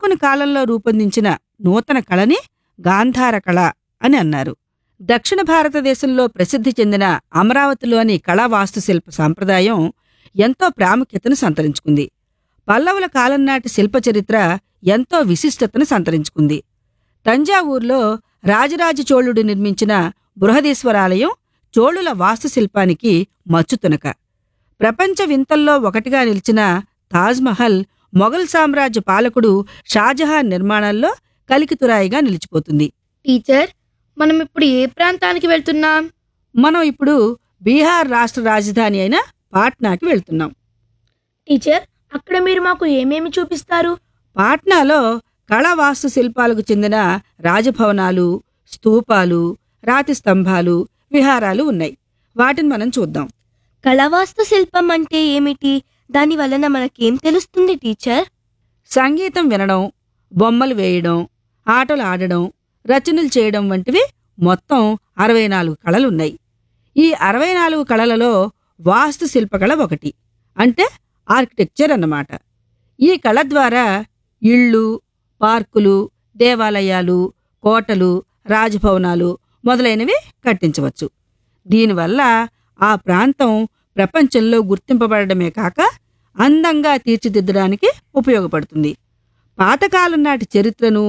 అశోకుని కాలంలో రూపొందించిన నూతన కళని గాంధార కళ అని అన్నారు దక్షిణ భారతదేశంలో ప్రసిద్ధి చెందిన అమరావతిలోని కళా వాస్తుశిల్ప సాంప్రదాయం ఎంతో ప్రాముఖ్యతను సంతరించుకుంది పల్లవుల కాలం నాటి శిల్ప చరిత్ర ఎంతో విశిష్టతను సంతరించుకుంది తంజావూరులో రాజరాజ చోళుడు నిర్మించిన బృహదీశ్వరాలయం చోళుల వాస్తుశిల్పానికి మచ్చుతునక ప్రపంచ వింతల్లో ఒకటిగా నిలిచిన తాజ్మహల్ మొఘల్ సామ్రాజ్య పాలకుడు షాజహాన్ నిర్మాణంలో కలికితురాయిగా నిలిచిపోతుంది టీచర్ మనం ఇప్పుడు ఏ ప్రాంతానికి వెళ్తున్నాం మనం ఇప్పుడు బీహార్ రాష్ట్ర రాజధాని అయిన పాట్నాకి వెళ్తున్నాం టీచర్ అక్కడ మీరు మాకు ఏమేమి చూపిస్తారు పాట్నాలో కళా వాస్తు శిల్పాలకు చెందిన రాజభవనాలు స్తూపాలు రాతి స్తంభాలు విహారాలు ఉన్నాయి వాటిని మనం చూద్దాం కళావాస్తు శిల్పం అంటే ఏమిటి దాని వలన మనకేం తెలుస్తుంది టీచర్ సంగీతం వినడం బొమ్మలు వేయడం ఆటలు ఆడడం రచనలు చేయడం వంటివి మొత్తం అరవై నాలుగు కళలున్నాయి ఈ అరవై నాలుగు కళలలో వాస్తు శిల్పకళ ఒకటి అంటే ఆర్కిటెక్చర్ అన్నమాట ఈ కళ ద్వారా ఇళ్ళు పార్కులు దేవాలయాలు కోటలు రాజభవనాలు మొదలైనవి కట్టించవచ్చు దీనివల్ల ఆ ప్రాంతం ప్రపంచంలో గుర్తింపబడమే కాక అందంగా తీర్చిదిద్దడానికి ఉపయోగపడుతుంది పాతకాలం నాటి చరిత్రను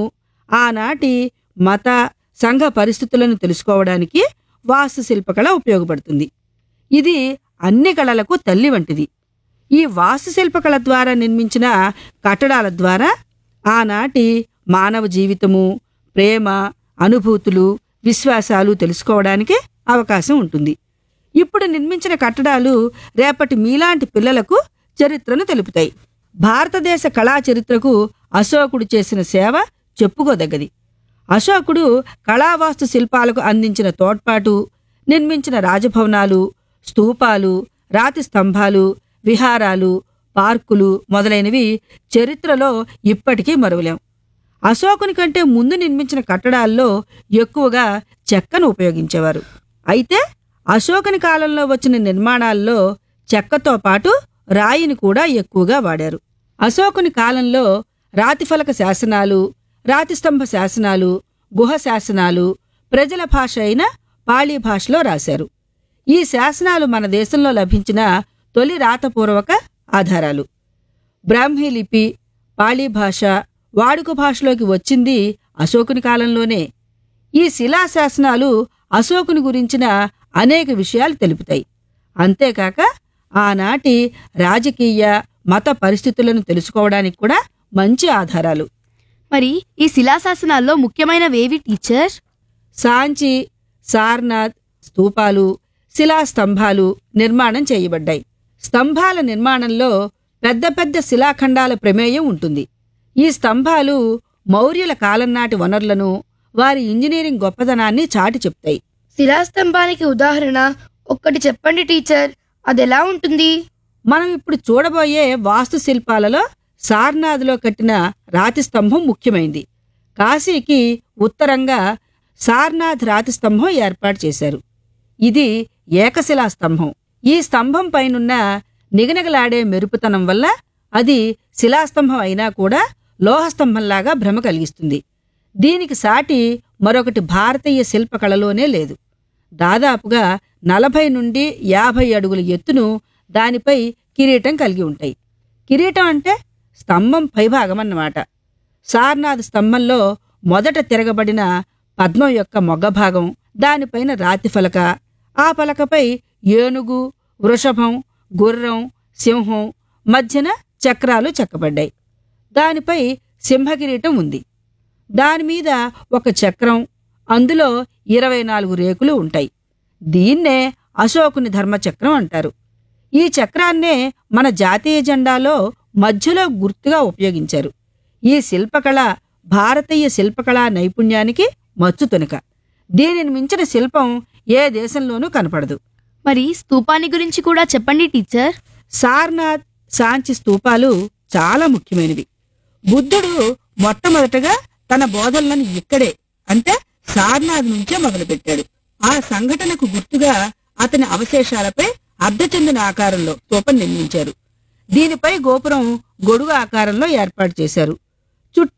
ఆనాటి మత సంఘ పరిస్థితులను తెలుసుకోవడానికి వాస్తుశిల్పకళ ఉపయోగపడుతుంది ఇది అన్ని కళలకు తల్లి వంటిది ఈ వాస్తుశిల్పకళ ద్వారా నిర్మించిన కట్టడాల ద్వారా ఆనాటి మానవ జీవితము ప్రేమ అనుభూతులు విశ్వాసాలు తెలుసుకోవడానికి అవకాశం ఉంటుంది ఇప్పుడు నిర్మించిన కట్టడాలు రేపటి మీలాంటి పిల్లలకు చరిత్రను తెలుపుతాయి భారతదేశ కళా చరిత్రకు అశోకుడు చేసిన సేవ చెప్పుకోదగ్గది అశోకుడు కళావాస్తు శిల్పాలకు అందించిన తోడ్పాటు నిర్మించిన రాజభవనాలు స్తూపాలు రాతి స్తంభాలు విహారాలు పార్కులు మొదలైనవి చరిత్రలో ఇప్పటికీ మరువలేం అశోకుని కంటే ముందు నిర్మించిన కట్టడాల్లో ఎక్కువగా చెక్కను ఉపయోగించేవారు అయితే అశోకుని కాలంలో వచ్చిన నిర్మాణాల్లో చెక్కతో పాటు రాయిని కూడా ఎక్కువగా వాడారు అశోకుని కాలంలో రాతిఫలక శాసనాలు రాతిస్తంభ శాసనాలు గుహ శాసనాలు ప్రజల భాష అయిన పాళీ భాషలో రాశారు ఈ శాసనాలు మన దేశంలో లభించిన తొలి రాతపూర్వక ఆధారాలు బ్రాహ్మీ లిపి పాళీ భాష వాడుక భాషలోకి వచ్చింది అశోకుని కాలంలోనే ఈ శిలా శాసనాలు అశోకుని గురించిన అనేక విషయాలు తెలుపుతాయి అంతేకాక ఆనాటి రాజకీయ మత పరిస్థితులను తెలుసుకోవడానికి కూడా మంచి ఆధారాలు మరి ఈ శిలాశాసనాల్లో ముఖ్యమైనవేవి టీచర్ సాంచి సార్నాథ్ స్తూపాలు శిలాస్తంభాలు నిర్మాణం చేయబడ్డాయి స్తంభాల నిర్మాణంలో పెద్ద పెద్ద శిలాఖండాల ప్రమేయం ఉంటుంది ఈ స్తంభాలు మౌర్యుల కాలం నాటి వనరులను వారి ఇంజనీరింగ్ గొప్పదనాన్ని చాటి చెప్తాయి శిలాస్తంభానికి ఉదాహరణ ఒక్కటి చెప్పండి టీచర్ అది ఎలా ఉంటుంది మనం ఇప్పుడు చూడబోయే వాస్తు శిల్పాలలో సార్నాథ్లో కట్టిన రాతి స్తంభం ముఖ్యమైంది కాశీకి ఉత్తరంగా సార్నాథ్ రాతి స్తంభం ఏర్పాటు చేశారు ఇది ఏకశిలా స్తంభం ఈ స్తంభం పైనున్న నిగనిగలాడే మెరుపుతనం వల్ల అది శిలాస్తంభం అయినా కూడా లోహస్తంభంలాగా భ్రమ కలిగిస్తుంది దీనికి సాటి మరొకటి భారతీయ శిల్పకళలోనే లేదు దాదాపుగా నలభై నుండి యాభై అడుగుల ఎత్తును దానిపై కిరీటం కలిగి ఉంటాయి కిరీటం అంటే స్తంభం పైభాగం అన్నమాట సార్నాథ్ స్తంభంలో మొదట తిరగబడిన పద్మం యొక్క మొగ్గ భాగం దానిపైన రాతి ఫలక ఆ పలకపై ఏనుగు వృషభం గుర్రం సింహం మధ్యన చక్రాలు చెక్కబడ్డాయి దానిపై సింహకిరీటం ఉంది దానిమీద ఒక చక్రం అందులో ఇరవై నాలుగు రేకులు ఉంటాయి దీన్నే అశోకుని ధర్మచక్రం అంటారు ఈ చక్రాన్నే మన జాతీయ జెండాలో మధ్యలో గుర్తుగా ఉపయోగించారు ఈ శిల్పకళ భారతీయ శిల్పకళా నైపుణ్యానికి మచ్చుతునక దీనిని మించిన శిల్పం ఏ దేశంలోనూ కనపడదు మరి స్తూపాన్ని గురించి కూడా చెప్పండి టీచర్ సార్నాథ్ సాంచి స్తూపాలు చాలా ముఖ్యమైనవి బుద్ధుడు మొట్టమొదటగా తన బోధనలను ఇక్కడే అంటే సార్నాథ్ నుంచే మొదలుపెట్టాడు ఆ సంఘటనకు గుర్తుగా అతని అవశేషాలపై అర్ధచందన ఆకారంలో స్తూపం నిర్మించారు దీనిపై గోపురం గొడుగు ఆకారంలో ఏర్పాటు చేశారు